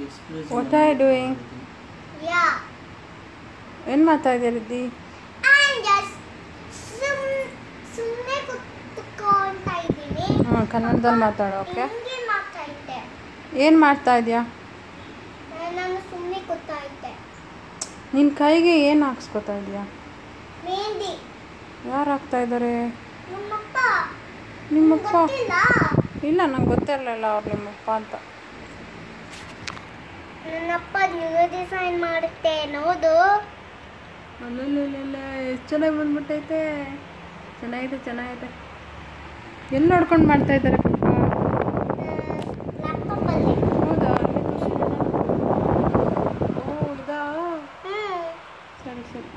What are doing Yeah. ಏನು ಮಾಡ್ತಾ ಇದೆಯಾ ರಿದ್ದಿ I'm just ಸುಮ್ ಸುಮ್ಮನೆ ಕುತ್ಕೊಂತ ಇದ್ದೀನಿ ಹಾಂ ಕನ್ನಡದಲ್ಲಿ ಮಾತಾಡು ಓಕೆ ಹಿಂಗೆ ಮಾಡ್ತಾ ಇದ್ದೆ ಏನು ಮಾಡ್ತಾ ಇದೆಯಾ ನಾನು ಸುಮ್ಮನೆ ಕೂತಾ ಇದ್ದೆ ನಿನ್ನ ಕೈಗೆ ಏನು ಹಾಕ್ಸ್ಕೊತಾ ಇದೆಯಾ ಮೆಹಂದಿ ಯಾರು ಹಾಕ್ತಾ ಇದ್ದಾರೆ ನಮ್ಮಪ್ಪ ನಿಮ್ಮಪ್ಪ ಗೊತ್ತಿಲ್ಲ ಇಲ್ಲ ನಂಗೆ ಗೊತ್ತಿರಲಿಲ್ಲ ಅವ್ರು ನಿಮ್ಮಪ್ಪ ಅಂತ ನನ್ನಪ್ಪ ನ್ಯೂ ಡಿಸೈನ್ ಮಾಡುತ್ತೆ ನೋಡು ಅಲ್ಲಲ್ಲ ಎಷ್ಟು ಚೆನ್ನಾಗಿ ಬಂದ್ಬಿಟ್ಟೈತೆ ಚೆನ್ನಾಗಿದೆ ಚೆನ್ನಾಗಿದೆ ಎಲ್ಲಿ ನೋಡ್ಕೊಂಡು ಮಾಡ್ತಾ ಇದ್ದಾರೆ ಪಪ್ಪ ಲ್ಯಾಪ್ಟಾಪ್ ಅಲ್ಲಿ ಹೌದಾ ಅಲ್ಲಿ ತೋರ್ಸು ಓ ಇದಾ ಹ್ಮ್ ಸರಿ ಸರಿ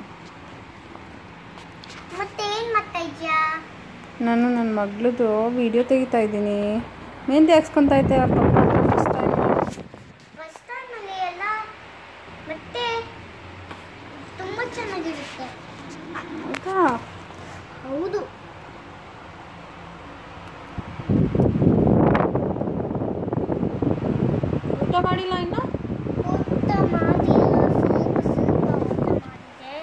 ಮತ್ತೆ ಏನ್ ಮಾಡ್ತಾ ಇದ್ಯಾ ನಾನು ನನ್ನ ಮಗಳದು ವಿಡಿಯೋ ತೆಗಿತಾ ಇದ್ದೀನಿ ಮೆಹಂದಿ ಹಾಕ್ಸ್ಕೊತಾ ಇದ್ದೆ ಅವ್ರ ಪಪ್ಪ ಫಸ್ಟ್ ಟೈಮ್ ಫಸ್ಟ್ ಟೈಮ್ ಅಲ್ಲಿ ಎಲ್ಲ ಮತ್ತೆ ತುಂಬಾ ಚೆನ್ನಾಗಿರುತ್ತೆ ಹೌದಾ ಹೌದು ಊಟ ಮಾಡಿಲ್ಲ ಇನ್ನು ಊಟ ಮಾಡಿಲ್ಲ ಸ್ವಲ್ಪ ಸ್ವಲ್ಪ ಊಟ ಮಾಡಿದೆ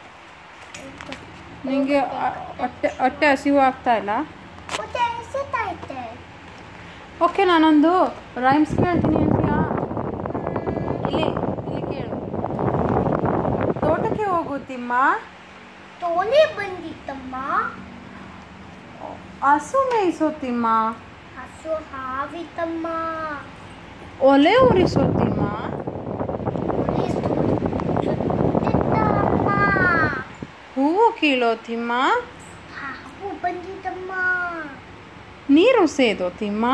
ನಿಮಗೆ ಹೊಟ್ಟೆ ಹೊಟ್ಟೆ ಹಸಿವು ಆಗ್ತಾ ಇಲ್ಲ ಊಟ ಎಸೆತೈತೆ ಓಕೆ ನಾನೊಂದು ರೈಮ್ಸ್ ಕೇಳ್ತೀನಿ ಅಂತೀಯಾ ಇಲ್ಲಿ ಇಲ್ಲಿ ಕೇಳು ತೋಟಕ್ಕೆ ಹೋಗು ತಿಮ್ಮ ತೋಲೆ ಬಂದಿತ್ತಮ್ಮ ಹಸು ಮೇಯಿಸೋ ತಿಮ್ಮ ಹಸು ಹಾವಿತಮ್ಮ ಒಲೆ ಉರಿಸೋ ತಿಮ್ಮ ತೋಲೆ ಸುತ್ತಿತ್ತಮ್ಮ ಹೂವು ಕೀಳೋ ತಿಮ್ಮ ಹಾವು ಬಂದಿತ್ತಮ್ಮ ನೀರು ಸೇದೋ ತಿಮ್ಮ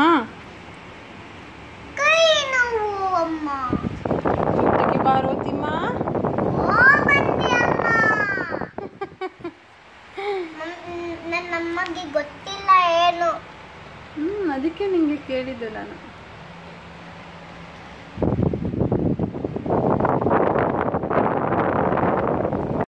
ಕೈ ನೋವು ಅಮ್ಮ ಜೊತೆಗೆ ಬಾರೋ ತಿಮ್ಮ ಓ ಬಂದೆ ಅಮ್ಮ ನನ್ನ ನಮಗೆ ಗೊತ್ತಿಲ್ಲ ಏನು ಹ್ಞೂ ಅದಕ್ಕೆ ನಿಂಗೆ ಕೇಳಿದ್ದೆ ನಾನು